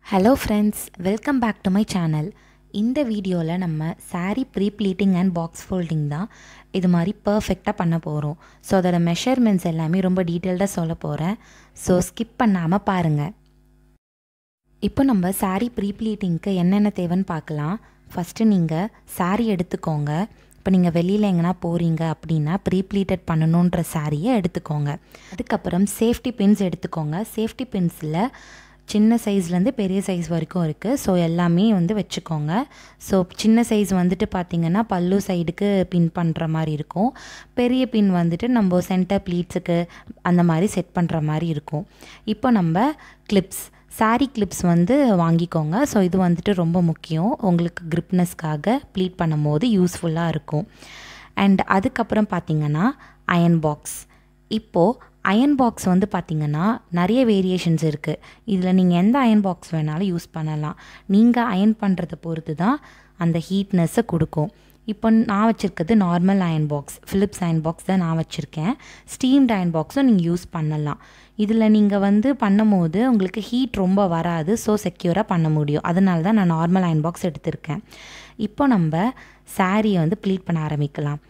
hello friends welcome back to my channel இந்த வீடியோவில் நம்ம saree pre pleating and box folding தான் இது மாதிரி பர்ஃபெக்டாக பண்ண போகிறோம் ஸோ அதோட மெஷர்மெண்ட்ஸ் எல்லாமே ரொம்ப டீட்டெயில்டாக சொல்ல போகிறேன் ஸோ ஸ்கிப் பண்ணாமல் பாருங்கள் இப்போ நம்ம saree ப்ரீ ப்ளீட்டிங்க்கு என்னென்ன தேவைன்னு பார்க்கலாம் ஃபஸ்ட்டு நீங்கள் saree எடுத்துக்கோங்க இப்போ நீங்கள் வெளியில் எங்கன்னா போகிறீங்க அப்படின்னா ப்ரீ ப்ளீட்டட் பண்ணணுன்ற சாரியை எடுத்துக்கோங்க அதுக்கப்புறம் சேஃப்டி பின்ஸ் எடுத்துக்கோங்க சேஃப்டி பின்ஸில் சின்ன சைஸ்லேருந்து பெரிய சைஸ் வரைக்கும் இருக்குது ஸோ எல்லாமே வந்து வச்சுக்கோங்க ஸோ சின்ன சைஸ் வந்துட்டு பார்த்திங்கன்னா பல்லு சைடுக்கு பின் பண்ணுற மாதிரி இருக்கும் பெரிய பின் வந்துட்டு நம்ம சென்டர் ப்ளீட்ஸுக்கு அந்த மாதிரி செட் பண்ணுற மாதிரி இருக்கும் இப்போ நம்ம கிளிப்ஸ் சாரீ கிளிப்ஸ் வந்து வாங்கிக்கோங்க ஸோ இது வந்துட்டு ரொம்ப முக்கியம் உங்களுக்கு கிரிப்னஸ்க்காக ப்ளீட் பண்ணும்போது யூஸ்ஃபுல்லாக இருக்கும் அண்ட் அதுக்கப்புறம் பார்த்திங்கன்னா அயன் பாக்ஸ் இப்போது அயன் பாக்ஸ் வந்து பார்த்திங்கன்னா நிறைய வேரியேஷன்ஸ் இருக்குது இதில் நீங்கள் எந்த அயன் பாக்ஸ் வேணாலும் யூஸ் பண்ணலாம் நீங்கள் அயன் பண்ணுறத பொறுத்து தான் அந்த ஹீட்னஸை கொடுக்கும் இப்போ நான் வச்சுருக்கிறது normal iron box Philips iron box தான் நான் வச்சுருக்கேன் ஸ்டீம்ட் அயன் பாக்ஸும் நீங்கள் யூஸ் பண்ணலாம் இதில் நீங்கள் வந்து பண்ணும்போது உங்களுக்கு ஹீட் ரொம்ப வராது ஸோ செக்யூராக பண்ண முடியும் அதனால தான் நான் நார்மல் அயன் பாக்ஸ் எடுத்திருக்கேன் இப்போ நம்ம சாரியை வந்து ப்ளீட் பண்ண ஆரம்பிக்கலாம்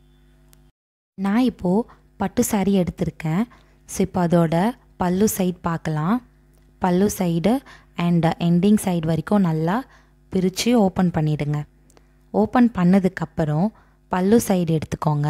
நான் இப்போது பட்டு சாரீ எடுத்திருக்கேன் ஸோ இப்போ அதோட பல்லு சைடு பார்க்கலாம் பல்லு சைடு அண்ட் எண்டிங் சைடு வரைக்கும் நல்லா பிரித்து ஓப்பன் பண்ணிவிடுங்க ஓப்பன் பண்ணதுக்கப்புறம் பல்லு சைடு எடுத்துக்கோங்க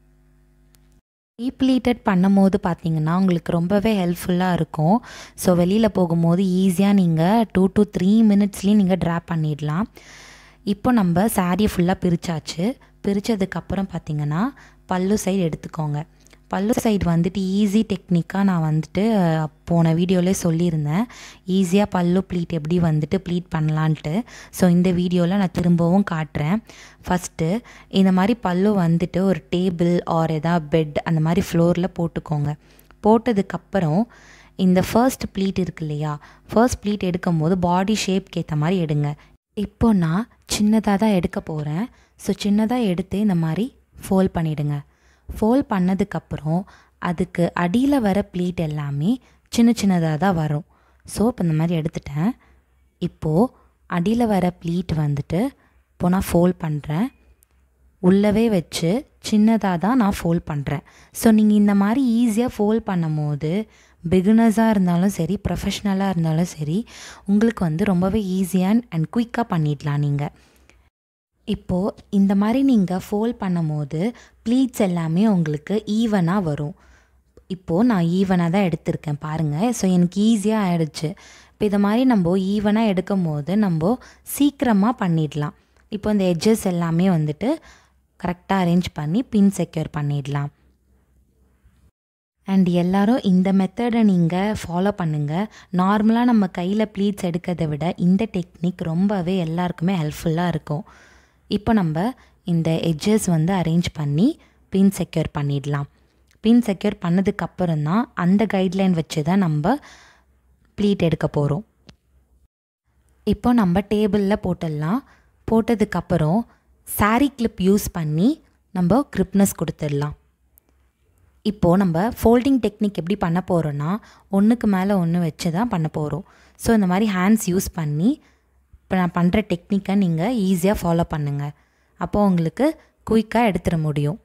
ரீப்ளீட்டட் பண்ணும்போது பார்த்தீங்கன்னா உங்களுக்கு ரொம்பவே ஹெல்ப்ஃபுல்லாக இருக்கும் ஸோ வெளியில் போகும்போது ஈஸியாக நீங்கள் டூ டு த்ரீ மினிட்ஸ்லேயும் நீங்கள் ட்ராப் பண்ணிடலாம் இப்போ நம்ம சாரியை ஃபுல்லாக பிரித்தாச்சு பிரித்ததுக்கப்புறம் பார்த்தீங்கன்னா பல்லு சைடு எடுத்துக்கோங்க பல்லு சைடு வந்துட்டு ஈஸி டெக்னிக்காக நான் வந்துட்டு போன வீடியோவிலே சொல்லியிருந்தேன் ஈஸியாக பல்லு ப்ளீட் எப்படி வந்துட்டு ப்ளீட் பண்ணலான்ட்டு ஸோ இந்த வீடியோவில் நான் திரும்பவும் காட்டுறேன் ஃபஸ்ட்டு இந்த மாதிரி பல்லு வந்துட்டு ஒரு டேபிள் ஆர் எதா பெட் அந்த மாதிரி ஃப்ளோரில் போட்டுக்கோங்க போட்டதுக்கப்புறம் இந்த ஃபர்ஸ்ட் ப்ளீட் இருக்கு இல்லையா ஃபர்ஸ்ட் ப்ளீட் எடுக்கும் போது பாடி ஷேப்க்கு ஏற்ற மாதிரி எடுங்க இப்போ நான் சின்னதாக தான் எடுக்க போகிறேன் ஸோ சின்னதாக எடுத்து இந்த மாதிரி ஃபோல்ட் பண்ணிவிடுங்க ஃபோல்ட் பண்ணதுக்கப்புறம் அதுக்கு அடியில் வர ப்ளீட் எல்லாமே சின்ன சின்னதாக தான் வரும் ஸோ இப்போ இந்த மாதிரி எடுத்துட்டேன் இப்போது அடியில் வர ப்ளீட் வந்துட்டு இப்போ நான் ஃபோல்ட் பண்ணுறேன் உள்ளவே வச்சு சின்னதாக தான் நான் ஃபோல்ட் பண்ணுறேன் ஸோ நீங்கள் இந்த மாதிரி ஈஸியாக ஃபோல்ட் பண்ணும் போது பிகினர்ஸாக இருந்தாலும் சரி ப்ரொஃபஷ்னலாக இருந்தாலும் சரி உங்களுக்கு வந்து ரொம்பவே ஈஸியாக அண்ட் குயிக்காக பண்ணிடலாம் நீங்கள் இப்போது இந்த மாதிரி நீங்கள் ஃபோல்ட் பண்ணும்போது ப்ளீட்ஸ் எல்லாமே உங்களுக்கு ஈவனாக வரும் இப்போது நான் ஈவனாக தான் எடுத்திருக்கேன் பாருங்கள் ஸோ எனக்கு ஈஸியாக ஆகிடுச்சு இப்போ இதை மாதிரி நம்ம ஈவனாக எடுக்கும் போது நம்ம சீக்கிரமாக பண்ணிடலாம் இப்போ இந்த எட்ஜஸ் எல்லாமே வந்துட்டு கரெக்டாக அரேஞ்ச் பண்ணி பின் செக்யூர் பண்ணிடலாம் அண்ட் எல்லோரும் இந்த மெத்தடை நீங்கள் ஃபாலோ பண்ணுங்கள் நார்மலாக நம்ம கையில் ப்ளீட்ஸ் எடுக்கிறத விட இந்த டெக்னிக் ரொம்பவே எல்லாருக்குமே ஹெல்ப்ஃபுல்லாக இருக்கும் இப்போ நம்ம இந்த எட்ஜஸ் வந்து அரேஞ்ச் பண்ணி பின் செக்யூர் பண்ணிடலாம் பின் செக்யூர் பண்ணதுக்கப்புறம் தான் அந்த கைட்லைன் வச்சு தான் நம்ம ப்ளீட் எடுக்க போகிறோம் இப்போ நம்ம டேபிளில் போட்டுடலாம் போட்டதுக்கப்புறம் சாரீ கிளிப் யூஸ் பண்ணி நம்ம கிரிப்னஸ் கொடுத்துடலாம் இப்போது நம்ம ஃபோல்டிங் டெக்னிக் எப்படி பண்ண போகிறோன்னா ஒன்றுக்கு மேலே ஒன்று வச்சு தான் பண்ண போகிறோம் ஸோ இந்த மாதிரி ஹேண்ட்ஸ் யூஸ் பண்ணி இப்போ நான் பண்ணுற டெக்னிக்கை நீங்கள் ஈஸியாக ஃபாலோ பண்ணுங்கள் அப்போது உங்களுக்கு குயிக்காக எடுத்துட முடியும்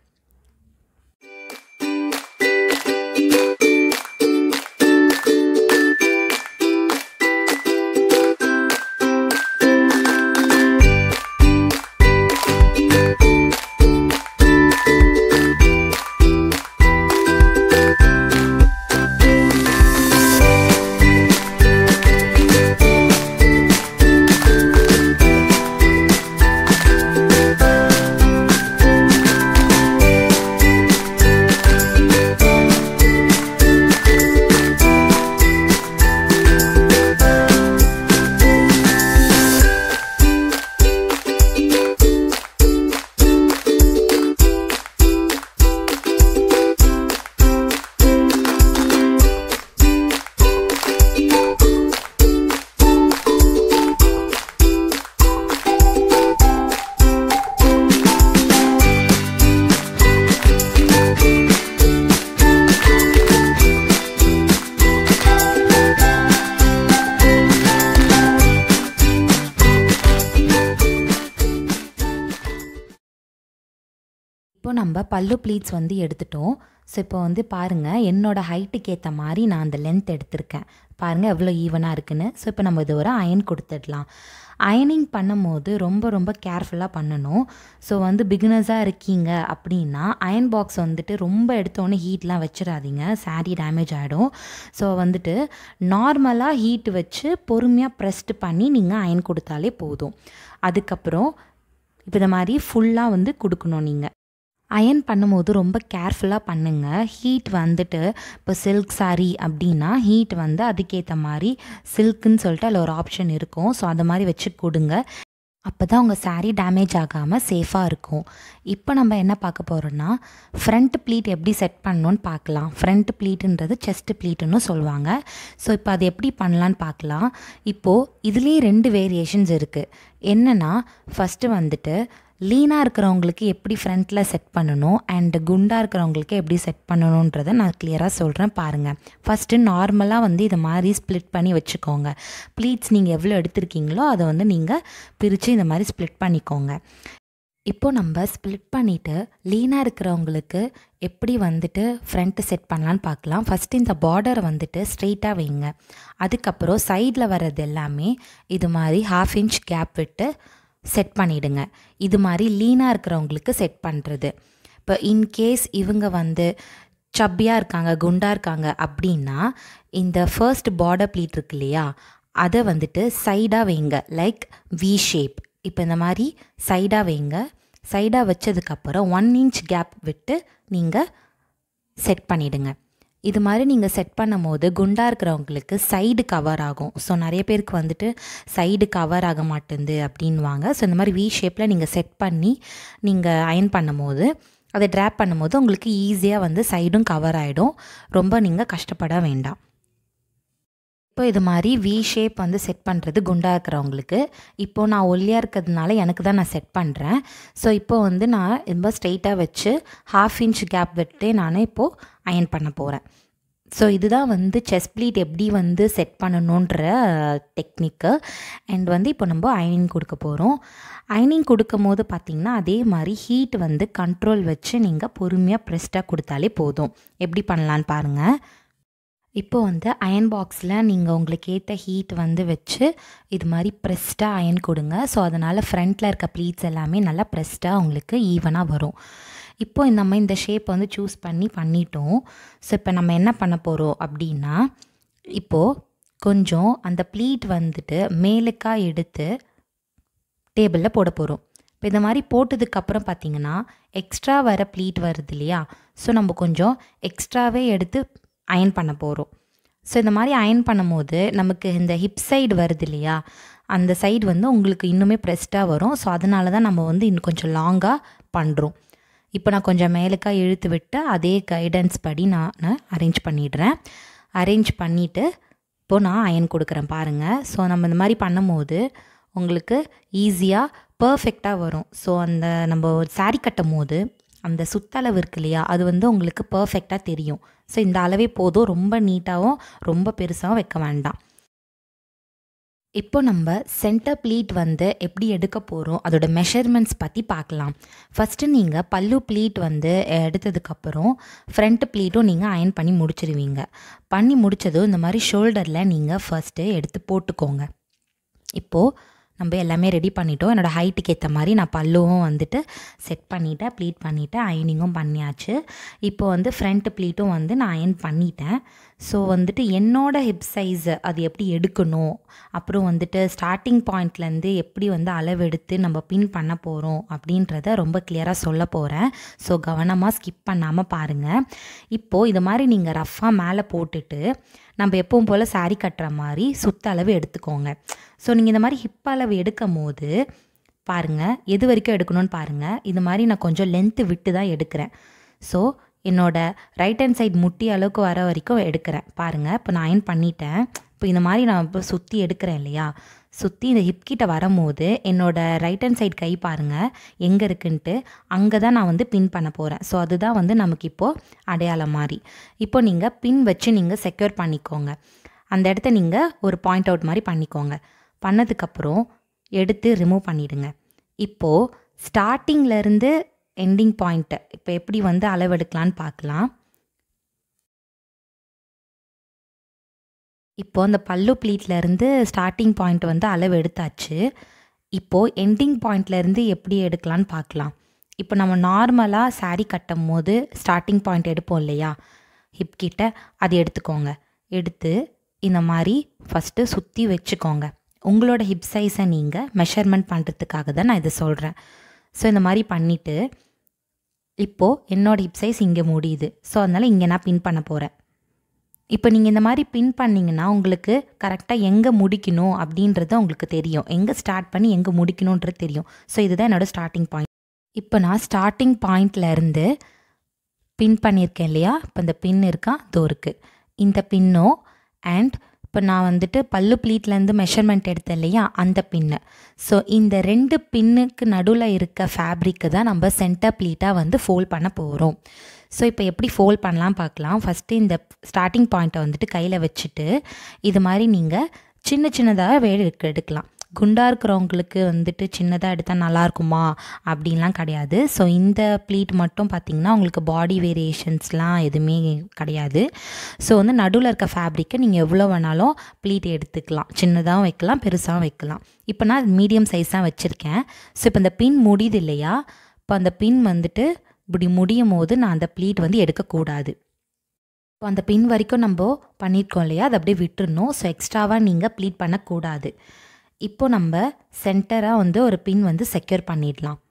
இப்போ நம்ம பல்லு ப்ளீட்ஸ் வந்து எடுத்துட்டோம் ஸோ இப்போ வந்து பாருங்கள் என்னோடய ஹைட்டுக்கு ஏற்ற மாதிரி நான் அந்த லென்த் எடுத்திருக்கேன் பாருங்கள் எவ்வளோ ஈவனாக இருக்குன்னு ஸோ இப்போ நம்ம இது ஒரு அயன் கொடுத்துடலாம் அயனிங் பண்ணும்போது ரொம்ப ரொம்ப கேர்ஃபுல்லாக பண்ணணும் ஸோ வந்து பிகினர்ஸாக இருக்கீங்க அப்படின்னா அயன் பாக்ஸ் வந்துட்டு ரொம்ப எடுத்தோன்னே ஹீட்லாம் வச்சிடாதீங்க சாரீ டேமேஜ் ஆகிடும் ஸோ வந்துட்டு நார்மலாக ஹீட் வச்சு பொறுமையாக ப்ரெஸ்ட் பண்ணி நீங்கள் அயன் கொடுத்தாலே போதும் அதுக்கப்புறம் இப்போ இந்த மாதிரி ஃபுல்லாக வந்து கொடுக்கணும் நீங்கள் அயன் பண்ணும்போது ரொம்ப கேர்ஃபுல்லாக பண்ணுங்கள் ஹீட் வந்துட்டு இப்போ சில்க் சாரீ அப்படின்னா ஹீட் வந்து அதுக்கேற்ற மாதிரி சில்க்குன்னு சொல்லிட்டு அதில் ஒரு ஆப்ஷன் இருக்கும் ஸோ அந்த மாதிரி வச்சு கொடுங்க அப்போ தான் உங்கள் சாரீ டேமேஜ் ஆகாமல் சேஃபாக இருக்கும் இப்போ நம்ம என்ன பார்க்க போகிறோன்னா ஃப்ரண்ட் ப்ளீட் எப்படி செட் பண்ணணும்னு பார்க்கலாம் ஃப்ரண்ட் ப்ளீட்டுன்றது செஸ்ட் ப்ளீட்டுன்னு சொல்லுவாங்க ஸோ இப்போ அது எப்படி பண்ணலான்னு பார்க்கலாம் இப்போது இதுலேயே ரெண்டு வேரியேஷன்ஸ் இருக்குது என்னென்னா ஃபஸ்ட்டு வந்துட்டு லீனாக இருக்கிறவங்களுக்கு எப்படி ஃப்ரண்ட்டில் செட் பண்ணணும் அண்ட் குண்டாக இருக்கிறவங்களுக்கு எப்படி செட் பண்ணணுன்றதை நான் கிளியராக சொல்கிறேன் பாருங்கள் ஃபஸ்ட்டு நார்மலாக வந்து இதை மாதிரி ஸ்ப்ளிட் பண்ணி வச்சுக்கோங்க ப்ளீட்ஸ் நீங்கள் எவ்வளோ எடுத்திருக்கீங்களோ அதை வந்து நீங்கள் பிரித்து இந்த மாதிரி ஸ்ப்ளிட் பண்ணிக்கோங்க இப்போது நம்ம ஸ்ப்ளிட் பண்ணிவிட்டு லீனாக இருக்கிறவங்களுக்கு எப்படி வந்துட்டு ஃப்ரண்ட்டு செட் பண்ணலான்னு பார்க்கலாம் ஃபஸ்ட்டு இந்த பார்டரை வந்துட்டு ஸ்ட்ரெயிட்டாக வைங்க அதுக்கப்புறம் சைடில் வர்றது எல்லாமே இது மாதிரி ஹாஃப் இன்ச் கேப் விட்டு செட் பண்ணிவிடுங்க இது மாதிரி லீனாக இருக்கிறவங்களுக்கு செட் பண்ணுறது இப்போ இன்கேஸ் இவங்க வந்து சப்பியாக இருக்காங்க குண்டாக இருக்காங்க அப்படின்னா இந்த ஃபர்ஸ்ட் பார்டர் ப்ளீட் இருக்கு இல்லையா அதை வந்துட்டு சைடாக வைங்க லைக் வி ஷேப் இப்போ இந்த மாதிரி சைடாக வைங்க சைடாக வச்சதுக்கப்புறம் ஒன் இன்ச் கேப் விட்டு நீங்கள் செட் பண்ணிவிடுங்க இது மாதிரி நீங்கள் செட் பண்ணும் போது குண்டாக இருக்கிறவங்களுக்கு சைடு கவர் ஆகும் ஸோ நிறைய பேருக்கு வந்துட்டு சைடு கவர் ஆக மாட்டேங்குது அப்படின்வாங்க ஸோ இந்த மாதிரி வி ஷேப்பில் நீங்கள் செட் பண்ணி நீங்கள் அயன் பண்ணும்போது அதை ட்ராப் பண்ணும்போது உங்களுக்கு ஈஸியாக வந்து சைடும் கவர் ஆகிடும் ரொம்ப நீங்கள் கஷ்டப்பட வேண்டாம் இப்போ இது மாதிரி வி ஷேப் வந்து செட் பண்ணுறது குண்டாக இருக்கிறவங்களுக்கு இப்போது நான் ஒல்லியாக இருக்கிறதுனால எனக்கு தான் நான் செட் பண்ணுறேன் ஸோ இப்போ வந்து நான் ரொம்ப ஸ்ட்ரெயிட்டாக வச்சு ஹாஃப் இன்ச் கேப் விட்டு நான் இப்போது அயன் பண்ண போகிறேன் ஸோ இதுதான் வந்து செஸ் ப்ளீட் எப்படி வந்து செட் பண்ணணுன்ற டெக்னிக்கு அண்ட் வந்து இப்போ நம்ம அயனிங் கொடுக்க போகிறோம் அயனிங் கொடுக்கும் போது பார்த்திங்கன்னா அதே மாதிரி ஹீட் வந்து கண்ட்ரோல் வச்சு நீங்கள் பொறுமையாக ப்ரெஸ்டாக கொடுத்தாலே போதும் எப்படி பண்ணலான்னு பாருங்கள் இப்போ வந்து அயன் பாக்ஸில் நீங்கள் உங்களுக்கு ஏற்ற ஹீட் வந்து வச்சு இது மாதிரி ப்ரெஸ்டாக அயன் கொடுங்க ஸோ அதனால் ஃப்ரண்ட்டில் இருக்க ப்ளீட்ஸ் எல்லாமே நல்லா ப்ரெஸ்டாக உங்களுக்கு ஈவனாக வரும் இப்போ நம்ம இந்த ஷேப் வந்து சூஸ் பண்ணி பண்ணிட்டோம் ஸோ இப்போ நம்ம என்ன பண்ண போகிறோம் அப்படின்னா இப்போது கொஞ்சம் அந்த ப்ளீட் வந்துட்டு மேலுக்காக எடுத்து டேபிளில் போட போகிறோம் இப்போ இந்த மாதிரி போட்டதுக்கப்புறம் பார்த்தீங்கன்னா எக்ஸ்ட்ரா வர ப்ளீட் வருது இல்லையா ஸோ நம்ம கொஞ்சம் எக்ஸ்ட்ராவே எடுத்து அயன் பண்ண போகிறோம் ஸோ இந்த மாதிரி அயன் பண்ணும்போது நமக்கு இந்த ஹிப் சைடு வருது இல்லையா அந்த சைடு வந்து உங்களுக்கு இன்னுமே ப்ரெஸ்டாக வரும் ஸோ அதனால தான் நம்ம வந்து இன்னும் கொஞ்சம் லாங்காக பண்ணுறோம் இப்போ நான் கொஞ்சம் மேலுக்காக இழுத்து விட்டு அதே கைடன்ஸ் படி நான் அரேஞ்ச் பண்ணிடுறேன் அரேஞ்ச் பண்ணிவிட்டு இப்போது நான் அயன் கொடுக்குறேன் பாருங்கள் ஸோ நம்ம இந்த மாதிரி பண்ணும்போது உங்களுக்கு ஈஸியாக பர்ஃபெக்டாக வரும் ஸோ அந்த நம்ம சாரீ கட்டும் போது அந்த சுத்தளவு இருக்கு இல்லையா அது வந்து உங்களுக்கு பர்ஃபெக்டாக தெரியும் ஸோ இந்த அளவே போதும் ரொம்ப நீட்டாகவும் ரொம்ப பெருசாகவும் வைக்க வேண்டாம் இப்போ நம்ம சென்டர் ப்ளீட் வந்து எப்படி எடுக்க போகிறோம் அதோட மெஷர்மெண்ட்ஸ் பற்றி பார்க்கலாம் ஃபஸ்ட்டு நீங்கள் பல்லு ப்ளீட் வந்து எடுத்ததுக்கப்புறம் ஃப்ரண்ட் ப்ளீட்டும் நீங்கள் அயன் பண்ணி முடிச்சிருவீங்க பண்ணி முடித்ததும் இந்த மாதிரி ஷோல்டரில் நீங்கள் ஃபஸ்ட்டு எடுத்து போட்டுக்கோங்க இப்போது நம்ம எல்லாமே ரெடி பண்ணிட்டோம் என்னோடய ஹைட்டுக்கு ஏற்ற மாதிரி நான் பல்லுவும் வந்துட்டு செட் பண்ணிவிட்டேன் ப்ளீட் பண்ணிவிட்டேன் அயனிங்கும் பண்ணியாச்சு இப்போ வந்து ஃப்ரண்ட் ப்ளீட்டும் வந்து நான் அயன் பண்ணிட்டேன் ஸோ வந்துட்டு என்னோடய ஹிப் சைஸு அது எப்படி எடுக்கணும் அப்புறம் வந்துட்டு ஸ்டார்டிங் பாயிண்ட்லேருந்து எப்படி வந்து அளவெடுத்து நம்ம பின் பண்ண போகிறோம் அப்படின்றத ரொம்ப கிளியராக சொல்ல போகிறேன் ஸோ கவனமாக ஸ்கிப் பண்ணாமல் பாருங்கள் இப்போது இது மாதிரி நீங்கள் ரஃப்பாக மேலே போட்டுட்டு நம்ம எப்பவும் போல் சாரீ கட்டுற மாதிரி சுத்த அளவு எடுத்துக்கோங்க ஸோ நீங்கள் இந்த மாதிரி ஹிப் அளவு எடுக்கும் போது பாருங்கள் எது வரைக்கும் எடுக்கணும்னு பாருங்கள் இது மாதிரி நான் கொஞ்சம் லென்த்து விட்டு தான் எடுக்கிறேன் ஸோ என்னோடய ரைட் ஹேண்ட் சைடு முட்டி அளவுக்கு வர வரைக்கும் எடுக்கிறேன் பாருங்கள் இப்போ நான் அயன் பண்ணிட்டேன் இப்போ இந்த மாதிரி நான் இப்போ சுற்றி எடுக்கிறேன் இல்லையா சுற்றி இந்த ஹிப் கிட்ட வரும்போது என்னோடய ரைட் ஹேண்ட் சைடு கை பாருங்கள் எங்கே இருக்குன்ட்டு அங்கே தான் நான் வந்து பின் பண்ண போகிறேன் ஸோ அதுதான் வந்து நமக்கு இப்போது அடையாளம் மாதிரி இப்போ நீங்கள் பின் வச்சு நீங்கள் செக்யூர் பண்ணிக்கோங்க அந்த இடத்த நீங்கள் ஒரு பாயிண்ட் அவுட் மாதிரி பண்ணிக்கோங்க பண்ணதுக்கப்புறம் எடுத்து ரிமூவ் பண்ணிவிடுங்க இப்போது ஸ்டார்டிங்லேருந்து எண்டிங் பாயிண்ட்டை இப்போ எப்படி வந்து அளவெடுக்கலான்னு பார்க்கலாம் இப்போ அந்த பல்லு ப்ளீட்லேருந்து ஸ்டார்டிங் பாயிண்ட் வந்து அளவு எடுத்தாச்சு இப்போது எண்டிங் பாயிண்ட்லேருந்து எப்படி எடுக்கலான்னு பார்க்கலாம் இப்போ நம்ம நார்மலாக saree கட்டும் போது ஸ்டார்டிங் பாயிண்ட் எடுப்போம் இல்லையா ஹிப் கிட்ட அது எடுத்துக்கோங்க எடுத்து இந்த மாதிரி ஃபஸ்ட்டு சுற்றி வச்சுக்கோங்க உங்களோட ஹிப் சைஸை நீங்கள் மெஷர்மெண்ட் பண்ணுறதுக்காக தான் நான் இதை சொல்கிறேன் ஸோ இந்த மாதிரி பண்ணிவிட்டு இப்போது என்னோட ஹிப் சைஸ் இங்கே முடியுது ஸோ அதனால் இங்கே நான் பின் பண்ண போகிறேன் இப்போ நீங்கள் இந்த மாதிரி பின் பண்ணிங்கன்னா உங்களுக்கு கரெக்டாக எங்கே முடிக்கணும் அப்படின்றது உங்களுக்கு தெரியும் எங்கே ஸ்டார்ட் பண்ணி எங்கே முடிக்கணுன்றது தெரியும் ஸோ இதுதான் என்னோடய ஸ்டார்டிங் பாயிண்ட் இப்போ நான் ஸ்டார்டிங் பாயிண்ட்லேருந்து பின் பண்ணியிருக்கேன் இல்லையா இப்போ இந்த பின் இருக்கா தோ இருக்குது இந்த பின்னோ அண்ட் இப்போ நான் வந்துட்டு பல்லு ப்ளீட்லேருந்து மெஷர்மெண்ட் எடுத்தேன் இல்லையா அந்த பின்னு ஸோ இந்த ரெண்டு பின்னுக்கு நடுவில் இருக்க ஃபேப்ரிக்கு தான் நம்ம சென்டர் ப்ளீட்டாக வந்து ஃபோல்ட் பண்ண போகிறோம் ஸோ இப்போ எப்படி ஃபோல்ட் பண்ணலாம் பார்க்கலாம் ஃபஸ்ட்டு இந்த ஸ்டார்டிங் பாயிண்ட்டை வந்துட்டு கையில் வச்சுட்டு இது மாதிரி நீங்கள் சின்ன சின்னதாக வேடு எடுக்க எடுக்கலாம் குண்டாக இருக்கிறவங்களுக்கு வந்துட்டு சின்னதாக எடுத்தால் நல்லா இருக்குமா அப்படின்லாம் கிடையாது ஸோ இந்த ப்ளீட் மட்டும் பார்த்திங்கன்னா உங்களுக்கு பாடி வேரியேஷன்ஸ்லாம் எதுவுமே கிடையாது ஸோ வந்து நடுவில் இருக்க ஃபேப்ரிக்கை நீங்கள் எவ்வளோ வேணாலும் ப்ளீட் எடுத்துக்கலாம் சின்னதாகவும் வைக்கலாம் பெருசாகவும் வைக்கலாம் இப்போ நான் மீடியம் சைஸ் தான் வச்சுருக்கேன் ஸோ இப்போ இந்த பின் முடியுது இல்லையா இப்போ அந்த பின் வந்துட்டு இப்படி முடியும் போது நான் அந்த ப்ளீட் வந்து எடுக்கக்கூடாது இப்போ அந்த பின் வரைக்கும் நம்ம பண்ணியிருக்கோம் இல்லையா அதை அப்படியே விட்டுறணும் ஸோ எக்ஸ்ட்ராவாக நீங்கள் ப்ளீட் பண்ணக்கூடாது இப்போ நம்ம சென்டராக வந்து ஒரு பின் வந்து செக்யூர் பண்ணிடலாம்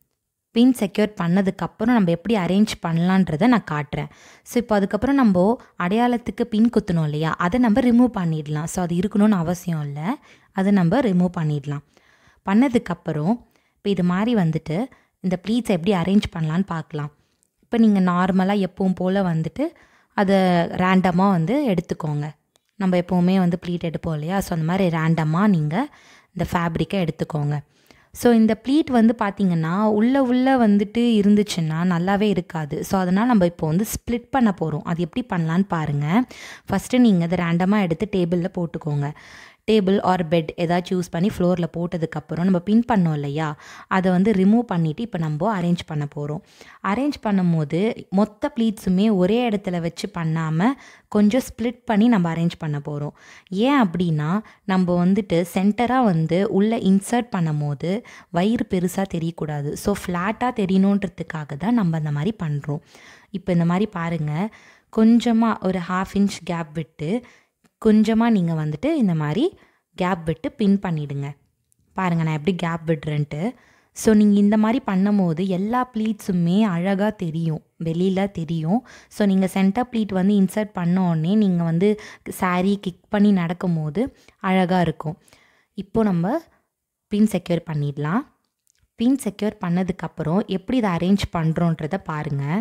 பின் செக்யூர் பண்ணதுக்கப்புறம் நம்ம எப்படி அரேஞ்ச் பண்ணலான்றதை நான் காட்டுறேன் ஸோ இப்போ அதுக்கப்புறம் நம்ம அடையாளத்துக்கு பின் குத்தணும் இல்லையா அதை நம்ம ரிமூவ் பண்ணிடலாம் ஸோ அது இருக்கணும்னு அவசியம் இல்லை அதை நம்ம ரிமூவ் பண்ணிடலாம் பண்ணதுக்கப்புறம் இப்போ இது மாதிரி வந்துட்டு இந்த ப்ளீட்ஸை எப்படி அரேஞ்ச் பண்ணலான்னு பார்க்கலாம் இப்போ நீங்கள் நார்மலாக எப்பவும் போல் வந்துட்டு அதை ரேண்டமாக வந்து எடுத்துக்கோங்க நம்ம எப்போவுமே வந்து ப்ளீட் எடுப்போம் இல்லையா ஸோ அந்த மாதிரி ரேண்டமாக நீங்கள் இந்த ஃபேப்ரிக்கை எடுத்துக்கோங்க ஸோ இந்த ப்ளீட் வந்து பார்த்திங்கன்னா உள்ளே உள்ளே வந்துட்டு இருந்துச்சுன்னா நல்லாவே இருக்காது ஸோ அதனால் நம்ம இப்போ வந்து ஸ்ப்ளிட் பண்ண போகிறோம் அது எப்படி பண்ணலான்னு பாருங்கள் ஃபஸ்ட்டு நீங்கள் அதை ரேண்டமாக எடுத்து டேபிளில் போட்டுக்கோங்க டேபிள் ஆர் பெட் ஏதாச்சும் யூஸ் பண்ணி ஃப்ளோரில் போட்டதுக்கப்புறம் நம்ம பின் பண்ணோம் இல்லையா அதை வந்து ரிமூவ் பண்ணிவிட்டு இப்போ நம்ம அரேஞ்ச் பண்ண போகிறோம் அரேஞ்ச் பண்ணும்போது மொத்த ப்ளீட்ஸுமே ஒரே இடத்துல வச்சு பண்ணாமல் கொஞ்சம் ஸ்ப்ளிட் பண்ணி நம்ம அரேஞ்ச் பண்ண போகிறோம் ஏன் அப்படின்னா நம்ம வந்துட்டு சென்டராக வந்து உள்ளே இன்சர்ட் பண்ணும் போது வயிறு பெருசாக தெரியக்கூடாது ஸோ ஃப்ளாட்டாக தெரியணுன்றதுக்காக தான் நம்ம அந்த மாதிரி பண்ணுறோம் இப்போ இந்த மாதிரி பாருங்கள் கொஞ்சமாக ஒரு ஹாஃப் இன்ச் கேப் விட்டு கொஞ்சமாக நீங்கள் வந்துட்டு இந்த மாதிரி கேப் விட்டு பின் பண்ணிவிடுங்க பாருங்கள் நான் எப்படி கேப் விடுறேன்ட்டு ஸோ நீங்கள் இந்த மாதிரி பண்ணும்போது எல்லா ப்ளீட்ஸுமே அழகாக தெரியும் வெளியில் தெரியும் ஸோ நீங்கள் சென்டர் ப்ளீட் வந்து இன்சர்ட் பண்ண உடனே நீங்கள் வந்து சாரீ கிக் பண்ணி நடக்கும் போது அழகாக இருக்கும் இப்போ நம்ம பின் செக்யூர் பண்ணிடலாம் பின் செக்யூர் பண்ணதுக்கப்புறம் எப்படி இதை அரேஞ்ச் பண்ணுறோன்றதை பாருங்கள்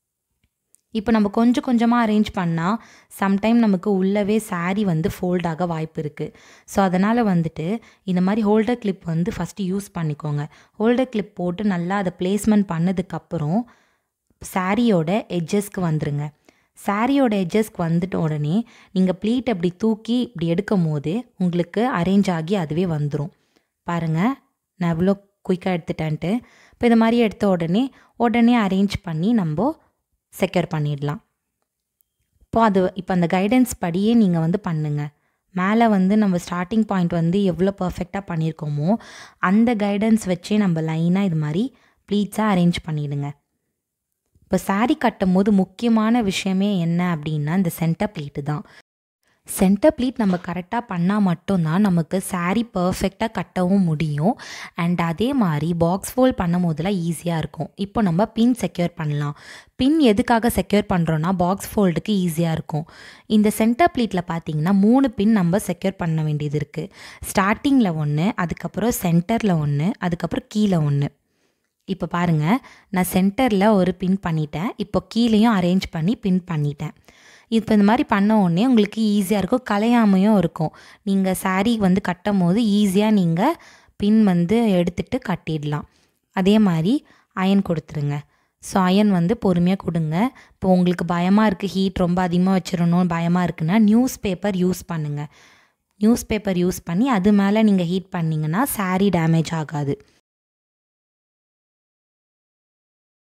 இப்போ நம்ம கொஞ்சம் கொஞ்சமாக அரேஞ்ச் பண்ணால் சம்டைம் நமக்கு உள்ளவே சாரீ வந்து ஃபோல்டாக வாய்ப்பு இருக்குது ஸோ அதனால் வந்துட்டு இந்த மாதிரி ஹோல்டர் கிளிப் வந்து ஃபஸ்ட்டு யூஸ் பண்ணிக்கோங்க ஹோல்டர் கிளிப் போட்டு நல்லா அதை பிளேஸ்மெண்ட் பண்ணதுக்கப்புறம் சாரியோட எட்ஜஸ்க்கு வந்துருங்க சாரியோட எட்ஜஸ்க்கு வந்துட்ட உடனே நீங்கள் ப்ளீட் அப்படி தூக்கி இப்படி எடுக்கும் போது உங்களுக்கு அரேஞ்ச் ஆகி அதுவே வந்துடும் பாருங்கள் நான் எவ்வளோ குயிக்காக எடுத்துட்டேன்ட்டு இப்போ இந்த மாதிரி எடுத்த உடனே உடனே அரேஞ்ச் பண்ணி நம்ம செக்யூர் பண்ணிடலாம் இப்போ அது இப்போ அந்த கைடன்ஸ் படியே நீங்கள் வந்து பண்ணுங்கள் மேலே வந்து நம்ம ஸ்டார்டிங் பாயிண்ட் வந்து எவ்வளோ பர்ஃபெக்டாக பண்ணியிருக்கோமோ அந்த கைடன்ஸ் வச்சே நம்ம லைனாக இது மாதிரி ப்ளீட்ஸாக அரேஞ்ச் பண்ணிவிடுங்க இப்போ சாரீ கட்டும் போது முக்கியமான விஷயமே என்ன அப்படின்னா இந்த சென்டர் ப்ளீட்டு தான் சென்டர் ப்ளீட் நம்ம கரெக்டாக பண்ணால் மட்டும்தான் நமக்கு சாரீ பர்ஃபெக்டாக கட்டவும் முடியும் அண்ட் அதே மாதிரி பாக்ஸ் ஃபோல்ட் பண்ணும் போதெல்லாம் ஈஸியாக இருக்கும் இப்போ நம்ம பின் செக்யூர் பண்ணலாம் பின் எதுக்காக செக்யூர் பண்ணுறோன்னா பாக்ஸ் ஃபோல்டுக்கு ஈஸியாக இருக்கும் இந்த சென்டர் ப்ளீட்டில் பார்த்தீங்கன்னா மூணு பின் நம்ம செக்யூர் பண்ண வேண்டியது இருக்குது ஸ்டார்டிங்கில் ஒன்று அதுக்கப்புறம் சென்டரில் ஒன்று அதுக்கப்புறம் கீழே ஒன்று இப்போ பாருங்கள் நான் சென்டரில் ஒரு பின் பண்ணிட்டேன் இப்போ கீழேயும் அரேஞ்ச் பண்ணி பின் பண்ணிட்டேன் இப்போ இந்த மாதிரி பண்ண உடனே உங்களுக்கு ஈஸியாக இருக்கும் கலையாமையும் இருக்கும் நீங்கள் சாரீ வந்து கட்டும் போது ஈஸியாக நீங்கள் பின் வந்து எடுத்துகிட்டு கட்டிடலாம் அதே மாதிரி அயன் கொடுத்துருங்க ஸோ அயன் வந்து பொறுமையாக கொடுங்க இப்போ உங்களுக்கு பயமாக இருக்குது ஹீட் ரொம்ப அதிகமாக வச்சிடணும் பயமாக இருக்குன்னா நியூஸ் பேப்பர் யூஸ் பண்ணுங்கள் நியூஸ் பேப்பர் யூஸ் பண்ணி அது மேலே நீங்கள் ஹீட் பண்ணிங்கன்னா சாரீ டேமேஜ் ஆகாது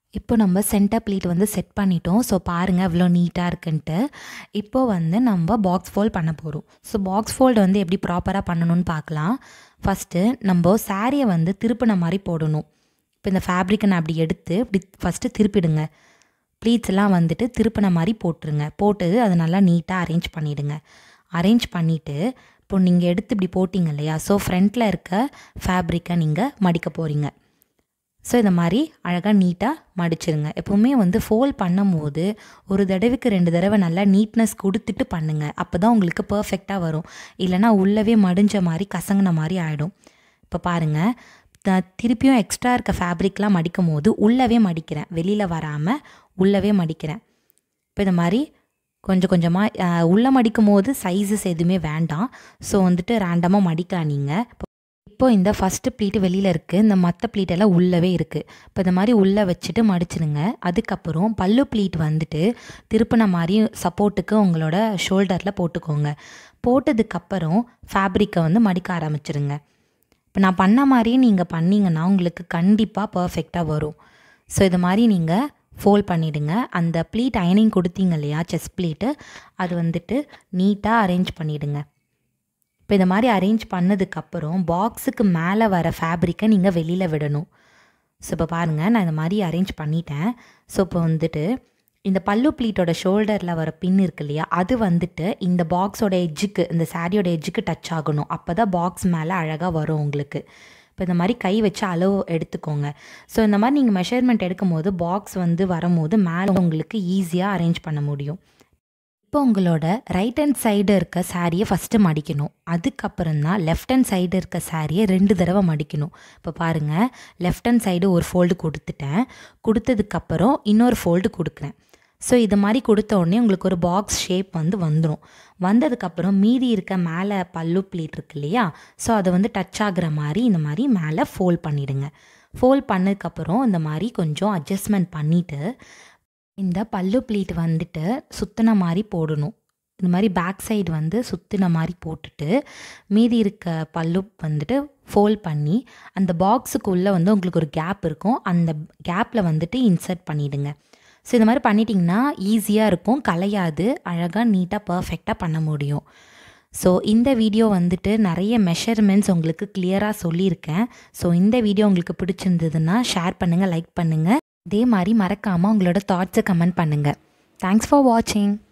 இப்போ நம்ம சென்டர் ப்ளீட் வந்து செட் பண்ணிட்டோம் ஸோ பாருங்கள் இவ்வளோ நீட்டாக இருக்குன்ட்டு இப்போ வந்து நம்ம பாக்ஸ் ஃபோல்ட் பண்ண போகிறோம் ஸோ பாக்ஸ் ஃபோல்டு வந்து எப்படி ப்ராப்பராக பண்ணணும்னு பார்க்கலாம் ஃபஸ்ட்டு நம்ம சாரியை வந்து திருப்பின மாதிரி போடணும் இப்போ இந்த ஃபேப்ரிக்கை நான் அப்படி எடுத்து இப்படி ஃபஸ்ட்டு திருப்பிடுங்க ப்ளீட்ஸ் எல்லாம் வந்துட்டு திருப்பின மாதிரி போட்டுருங்க போட்டு அதை நல்லா நீட்டாக அரேஞ்ச் பண்ணிவிடுங்க அரேஞ்ச் பண்ணிவிட்டு இப்போ நீங்கள் எடுத்து இப்படி போட்டிங்க இல்லையா ஸோ ஃப்ரண்ட்டில் இருக்க ஃபேப்ரிக்கை நீங்கள் மடிக்க போகிறீங்க ஸோ இந்த மாதிரி அழகாக நீட்டாக மடிச்சிருங்க எப்போவுமே வந்து ஃபோல்ட் பண்ணும் போது ஒரு தடவைக்கு ரெண்டு தடவை நல்லா நீட்னஸ் கொடுத்துட்டு பண்ணுங்கள் அப்போ தான் உங்களுக்கு பர்ஃபெக்டாக வரும் இல்லைனா உள்ளவே மடிஞ்ச மாதிரி கசங்கின மாதிரி ஆகிடும் இப்போ பாருங்கள் நான் திருப்பியும் எக்ஸ்ட்ரா இருக்க ஃபேப்ரிக்லாம் மடிக்கும் போது உள்ளவே மடிக்கிறேன் வெளியில் வராமல் உள்ளவே மடிக்கிறேன் இப்போ இந்த மாதிரி கொஞ்சம் கொஞ்சமாக உள்ளே மடிக்கும் போது சைஸஸ் எதுவுமே வேண்டாம் ஸோ வந்துட்டு ரேண்டமாக மடிக்கலாம் நீங்கள் இப்போ இந்த ஃபஸ்ட்டு ப்ளீட்டு வெளியில் இருக்குது இந்த மற்ற ப்ளீட்டெல்லாம் உள்ளவே இருக்குது இப்போ இந்த மாதிரி உள்ளே வச்சுட்டு மடிச்சிடுங்க அதுக்கப்புறம் பல்லு ப்ளீட் வந்துட்டு திருப்பின மாதிரி சப்போர்ட்டுக்கு உங்களோட ஷோல்டரில் போட்டுக்கோங்க போட்டதுக்கப்புறம் ஃபேப்ரிக்கை வந்து மடிக்க ஆரம்பிச்சிருங்க இப்போ நான் பண்ண மாதிரியே நீங்கள் பண்ணிங்கன்னா உங்களுக்கு கண்டிப்பாக பர்ஃபெக்டாக வரும் ஸோ இது மாதிரி நீங்கள் ஃபோல்ட் பண்ணிவிடுங்க அந்த ப்ளீட் அயனிங் கொடுத்தீங்க இல்லையா செஸ் ப்ளீட்டு அது வந்துட்டு நீட்டாக அரேஞ்ச் பண்ணிவிடுங்க இப்போ இந்த மாதிரி அரேஞ்ச் பண்ணதுக்கப்புறம் பாக்ஸுக்கு மேலே வர ஃபேப்ரிக்கை நீங்கள் வெளியில் விடணும் ஸோ இப்போ பாருங்கள் நான் இந்த மாதிரி அரேஞ்ச் பண்ணிட்டேன் ஸோ இப்போ வந்துட்டு இந்த பல்லு ப்ளீட்டோட ஷோல்டரில் வர பின் இருக்கு இல்லையா அது வந்துட்டு இந்த பாக்ஸோட எஜ்ஜுக்கு இந்த சாரியோட எஜ்ஜுக்கு டச் ஆகணும் அப்போ தான் பாக்ஸ் மேலே அழகாக வரும் உங்களுக்கு இப்போ இந்த மாதிரி கை வச்சு அளவு எடுத்துக்கோங்க ஸோ இந்த மாதிரி நீங்கள் மெஷர்மெண்ட் எடுக்கும் போது பாக்ஸ் வந்து வரும்போது மேலே உங்களுக்கு ஈஸியாக அரேஞ்ச் பண்ண முடியும் இப்போ உங்களோட ரைட் ஹேண்ட் சைடு இருக்க சாரியை ஃபஸ்ட்டு மடிக்கணும் அதுக்கப்புறம் தான் லெஃப்ட் ஹேண்ட் சைடு இருக்க சாரியை ரெண்டு தடவை மடிக்கணும் இப்போ பாருங்கள் லெஃப்ட் ஹேண்ட் சைடு ஒரு ஃபோல்டு கொடுத்துட்டேன் கொடுத்ததுக்கப்புறம் இன்னொரு ஃபோல்டு கொடுக்குறேன் ஸோ இது மாதிரி கொடுத்த உடனே உங்களுக்கு ஒரு பாக்ஸ் ஷேப் வந்து வந்துடும் வந்ததுக்கப்புறம் மீதி இருக்க மேலே பல்லு ப்ளீட் இருக்கு இல்லையா ஸோ அதை வந்து டச் ஆகுற மாதிரி இந்த மாதிரி மேலே ஃபோல்ட் பண்ணிவிடுங்க ஃபோல்ட் பண்ணதுக்கப்புறம் இந்த மாதிரி கொஞ்சம் அட்ஜஸ்ட்மெண்ட் பண்ணிவிட்டு இந்த பல்லு ப்ளீட் வந்துட்டு சுத்தின மாதிரி போடணும் இந்த மாதிரி பேக் சைடு வந்து சுத்தின மாதிரி போட்டுட்டு மீதி இருக்க பல்லு வந்துட்டு ஃபோல்ட் பண்ணி அந்த பாக்ஸுக்குள்ளே வந்து உங்களுக்கு ஒரு கேப் இருக்கும் அந்த கேப்பில் வந்துட்டு இன்சர்ட் பண்ணிவிடுங்க ஸோ இந்த மாதிரி பண்ணிட்டிங்கன்னா ஈஸியாக இருக்கும் கலையாது அழகாக நீட்டாக பர்ஃபெக்டாக பண்ண முடியும் ஸோ இந்த வீடியோ வந்துட்டு நிறைய மெஷர்மெண்ட்ஸ் உங்களுக்கு கிளியராக சொல்லியிருக்கேன் ஸோ இந்த வீடியோ உங்களுக்கு பிடிச்சிருந்ததுன்னா ஷேர் பண்ணுங்கள் லைக் பண்ணுங்கள் இதே மாதிரி மறக்காமல் உங்களோட தாட்ஸை கமெண்ட் பண்ணுங்கள் தேங்க்ஸ் ஃபார் வாட்சிங்